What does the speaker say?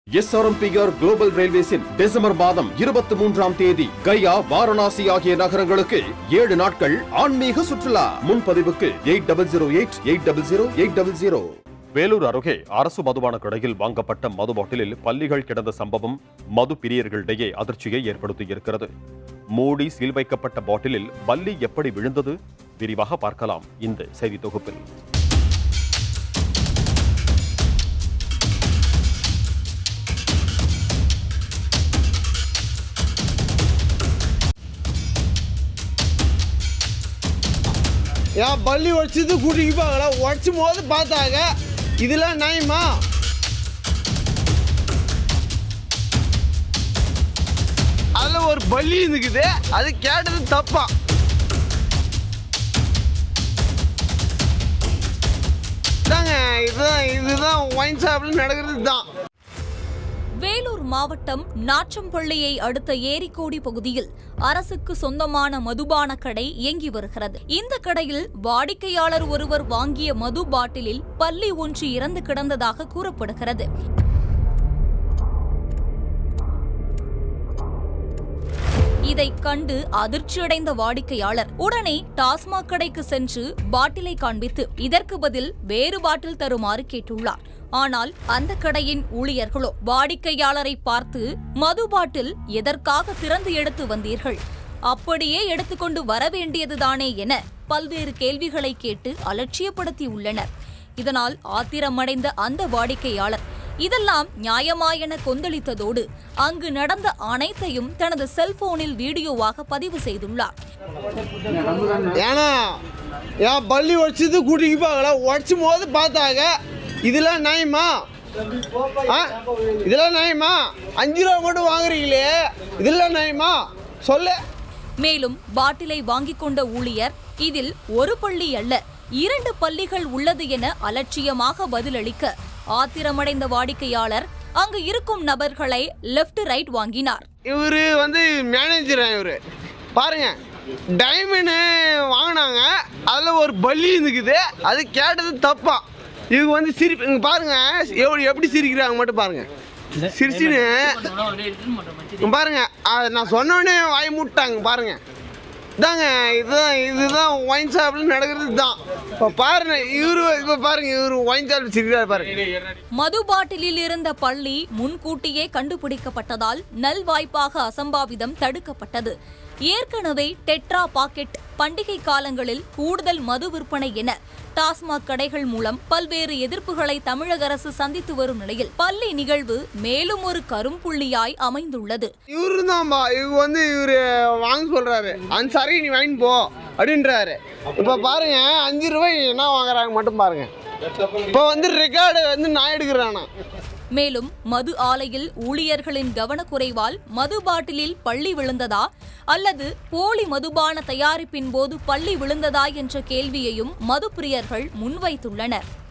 SRMPR global ரயில்வேஸின் December மாதம் இருபத்தி மூன்றாம் தேதி கயா வாரணாசி ஆகிய நகரங்களுக்கு ஏழு நாட்கள் ஆன்மீக சுற்றுலா முன்பதிவுக்கு eight double zero eight eight double zero eight double zero Vellore அருகே அரசு மதுபான கடையில் வாங்கப்பட்ட மது பாட்டிலில் பல்லிகள் கிடந்த சம்பவம் மது பிரியர்களிடையே அதிர்ச்சியை ஏற்படுத்தியிருக்கிறது மூடி சீல் வைக்கப்பட்ட பாட்டிலில் பல்லி எப்படி விழுந்தது விரிவாக பார்க்கலாம் இந்த செய்தி தொகுப்பில் ஏன் பள்ளி உடச்சது கூட்டிப்பாங்களா உடச்சும் போது பார்த்தாங்க இதெல்லாம் நியாயமா அதில் ஒரு பள்ளி இருக்குது அது கேட்டது தப்பா இதாங்க இதுதான் இதுதான் ஒயின் ஷாப்பில் நடக்கிறது தான் வேலூர் மாவட்டம் நாச்சம்பள்ளியை அடுத்த ஏரிக்கோடி பகுதியில் அரசுக்கு சொந்தமான மதுபான கடை இயங்கி வருகிறது இந்த கடையில் வாடிக்கையாளர் ஒருவர் வாங்கிய மது பாட்டிலில் பல்லி ஒன்று இறந்து கிடந்ததாக கூறப்படுகிறது இதை கண்டு அதிர்ச்சியடைந்த வாடிக்கையாளர் உடனே டாஸ்மாக் கடைக்கு சென்று பாட்டிலை காண்பித்து இதற்கு பதில் வேறு பாட்டில் தருமாறு கேட்டுள்ளார் ஆனால் அந்த கடையின் ஊழியர்களோ வாடிக்கையாளரை பார்த்து மது பாட்டில் எதற்காக திறந்து எடுத்து வந்தீர்கள் அப்படியே எடுத்துக்கொண்டு வர வேண்டியதுதானே என பல்வேறு கேள்விகளை கேட்டு அலட்சியப்படுத்தி உள்ளனர் இதனால் ஆத்திரமடைந்த அந்த வாடிக்கையாளர் இதெல்லாம் நியாயமா என கொந்தளித்ததோடு அங்கு நடந்த அனைத்தையும் தனது செல்போனில் வீடியோவாக பதிவு செய்துள்ளார் ஏன்னா ஏன் பள்ளி உடச்சது கூட்டிப்பாங்களா உடச்சும் போது பார்த்தாங்க இதெல்லாம் நியாயமா ஆ இதெல்லாம் நியாயமா அஞ்சு ரூபா மட்டும் வாங்குறீங்களே இதெல்லாம் நியாயமா சொல்லு மேலும் பாட்டிலை வாங்கிக் கொண்ட ஊழியர் இதில் ஒரு பள்ளி அல்ல இரண்டு பள்ளிகள் உள்ளது என அலட்சியமாக பதிலளிக்க ஆத்திரமடைந்த வாடிக்கையாளர் அங்கு இருக்கும் நபர்களை லெஃப்ட் ரைட் வாங்கினார் இவர் வந்து மேனேஜர் இவர் பாருங்க டைமண்டு வாங்கினாங்க அதில் ஒரு பள்ளி இருக்குது அது கேட்டது தப்பா இவங்க வந்து சிரிப்பு இங்க பாருங்க எவ்வளோ எப்படி சிரிக்கிறாங்க மட்டும் பாருங்க சிரிச்சுன்னு இங்க பாருங்க அது நான் சொன்னோடனே வாய் மூட்டாங்க பாருங்க இதாங்க இதுதான் இதுதான் ஒயின் ஷாப்பில் நடக்கிறது தான் இப்போ பாருங்க இவரு இப்போ பாருங்க இவரு ஒயின் ஷாப்பில் சிரிக்கிறார் பாருங்க மது பாட்டிலில் இருந்த பள்ளி முன்கூட்டியே கண்டுபிடிக்கப்பட்டதால் நல்வாய்ப்பாக அசம்பாவிதம் தடுக்கப்பட்டது ஏற்கனவே டெட்ரா பாக்கெட் பண்டிகை காலங்களில் கூடுதல் மது விற்பனை என டாஸ்மாக் கடைகள் மூலம் பல்வேறு எதிர்ப்புகளை தமிழக அரசு சந்தித்து வரும் நிலையில் பள்ளி நிகழ்வு மேலும் ஒரு கரும்புள்ளியாய் அமைந்துள்ளது இவரு தான்பா இவங்க வந்து இவரு வாங்க சொல்றாரு அந்த சரி நீ வாங்கிட்டு போ அப்படின்றாரு இப்போ பாருங்க அஞ்சு ரூபாய் என்ன வாங்குறாங்க மட்டும் பாருங்க இப்போ வந்து ரெக்கார்டு வந்து நான் எடுக்கிறானா மேலும் மது ஆலையில் ஊழியர்களின் கவனக்குறைவால் மது பாட்டிலில் பள்ளி விழுந்ததா அல்லது போலி மதுபான தயாரிப்பின் போது பள்ளி விழுந்ததா என்ற கேள்வியையும் மது பிரியர்கள் முன்வைத்துள்ளனர்